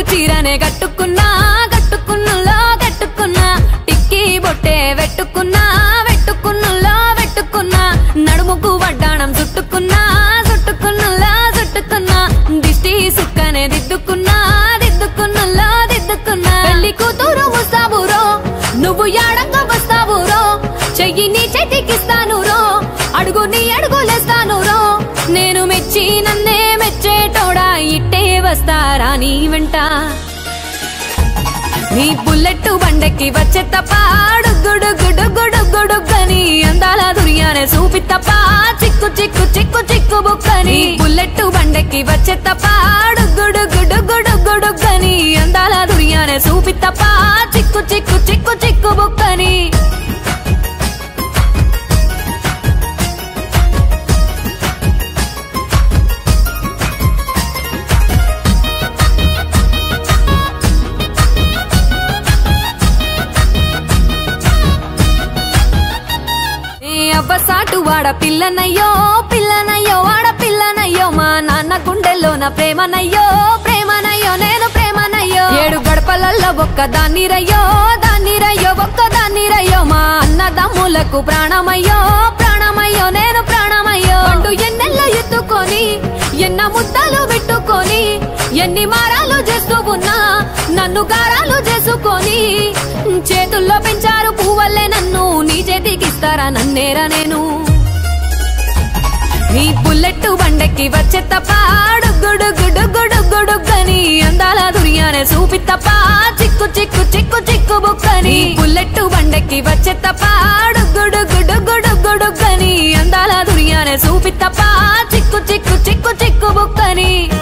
చీరనే కట్టుకున్నా కట్టుకున్నులో కట్టుకున్నా టిక్కీ బొట్టే వెట్టుకున్నా వెట్టుకున్నులో వెట్టుకున్నా నడుముకు వడ్డాణం చుట్టుకున్నా చుట్టుకున్నులో చుట్టుకున్నా దిష్టి సుక్కనే దిద్దుకున్నా దిద్దుకున్నులో దిద్దుకున్నా పెళ్లి కూతురు వస్తావురో నువ్వు యాడంగా వస్తావురో చెయ్యి నీ చేతికిస్తాను రో అడుగు నీ అడుగులేస్తాను రో నేను మెచ్చి నన్నే మెచ్చేటోడా ఇట్టే వస్తారా నీ వెంట నీ బుల్లెట్ బండెక్కి వచ్చే తప్ప గుడుగుడుగుడుగుడుగుడుగని అందాల దుర్యానే చూపి తప్ప చిక్కు చిక్కు చిక్కు చిక్కు బుక్కని బుల్లెట్ బండెక్కి వచ్చే తప్ప గుడుగుడుగుడుగుడుగని అందాల దుర్యానే చూపి తప్ప చిక్కు చిక్కు చిక్కు చిక్కు బుక్కని ఏ అవ్వ సాటు వాడ పిల్లనయ్యో పిల్లనయ్యో వాడ పిల్లనయ్యో మా నాన్న గుండెల్లోన ప్రేమనయ్యో ప్రేమనయ్యో నేను ప్రేమనయ్యో ఏడు గడపలల్లో ఒక్క దాన్ని రయ్యో దాన్ని రయ్యో ఒక్క దాన్ని రయ్యో మా అన్నదమ్ములకు ప్రాణమయ్యో ప్రాణమయ్యో నేను ప్రాణమయ్యో అంటూ ఎన్నెల్లో ఎత్తుకొని ఎన్న ముద్దలు పెట్టుకొని ఎన్ని మారాలు చేస్తూ ఉన్నా నన్ను గారాలు చేసుకొని చేతుల్లో పెంచారు పువ్వల్లే నన్ను నీ చేతికిస్తారా నన్నేరా నేను నీ బుల్లెట్ బండెక్కి వచ్చే తప్ప గుడుగుడుగుడుగుడుగని అందాల దుర్యానే చూపి తప్ప చిక్కు చిక్కు చిక్కు చిక్కు బుక్కని బుల్లెట్ బండెక్కి వచ్చే తప్ప గుడుగుడుగుడుగుడుగని అందాల దుర్యానే చూపి తప్ప చిక్కు చిక్కు చిక్కు చిక్కు బుక్కని